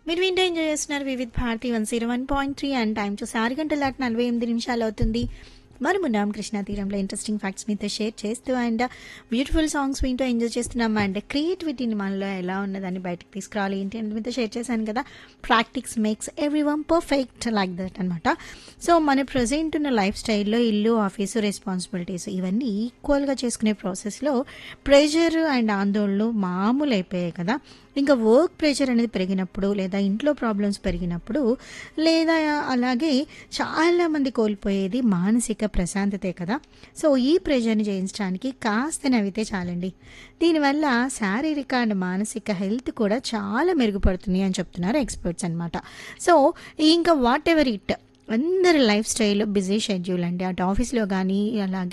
మీరు వింటూ ఎంజాయ్ చేస్తున్నారు Vividh Bharati one zero one point three and time చూసి ఆరు గంటల దాటి నలభై ఎనిమిది నిమిషాలు అవుతుంది మనం ఉన్నాం కృష్ణా తీరంలో ఇంట్రెస్టింగ్ ఫ్యాక్ట్స్ మీతో షేర్ చేస్తూ అండ్ బ్యూటిఫుల్ సాంగ్స్ వింటూ ఎంజాయ్ చేస్తున్నాం అండ్ క్రియేటివిటీని మనలో ఎలా ఉన్నదాన్ని బయటకు తీసుకురావాలి ఏంటి అని మీతో షేర్ చేశాను కదా practice makes everyone perfect like that అనమాట సో మన ప్రజెంట్ ఉన్న లైఫ్ స్టైల్లో ఇల్లు ఆఫీసు రెస్పాన్సిబిలిటీస్ ఇవన్నీ ఈక్వల్గా చేసుకునే ప్రాసెస్లో ప్రెషర్ అండ్ ఆందోళనలు మామూలు అయిపోయాయి కదా ఇంకా వర్క్ ప్రెషర్ అనేది పెరిగినప్పుడు లేదా ఇంట్లో ప్రాబ్లమ్స్ పెరిగినప్పుడు లేదా అలాగే చాలా మంది కోల్పోయేది మానసిక ప్రశాంతతే కదా సో ఈ ప్రెషర్ని జయించడానికి కాస్త నవ్వితే చాలండి దీనివల్ల శారీరక అండ్ మానసిక హెల్త్ కూడా చాలా మెరుగుపడుతుంది అని చెప్తున్నారు ఎక్స్పర్ట్స్ అనమాట సో ఇంకా వాట్ ఎవర్ ఇట్ అందరి లైఫ్ స్టైల్ బిజీ షెడ్యూల్ అండి అటు ఆఫీస్లో కానీ అలాగే